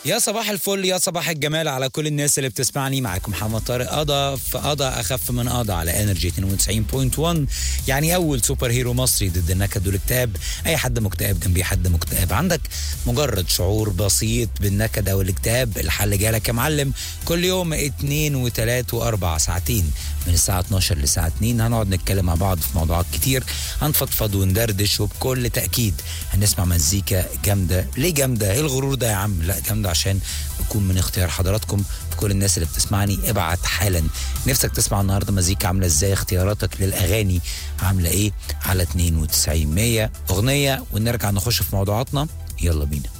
يا صباح الفل يا صباح الجمال على كل الناس اللي بتسمعني معاكم محمد طارق قضى في قضى اخف من قضى على انرجي 92.1 يعني اول سوبر هيرو مصري ضد النكد والاكتئاب اي حد مكتئب جنبيه حد مكتئب عندك مجرد شعور بسيط بالنكد او الاكتئاب الحل جالك يا معلم كل يوم اتنين وتلات واربع ساعتين من الساعة 12 للساعة 2 هنقعد نتكلم مع بعض في موضوعات كتير هنفضفض وندردش وبكل تأكيد هنسمع مزيكا جامدة ليه جامدة ايه الغرور ده يا عم لا جامدة عشان يكون من اختيار حضراتكم في كل الناس اللي بتسمعني ابعت حالا نفسك تسمع النهارده مزيكا عاملة ازاي اختياراتك للأغاني عاملة ايه على 92 100 أغنية ونرجع نخش في موضوعاتنا يلا بينا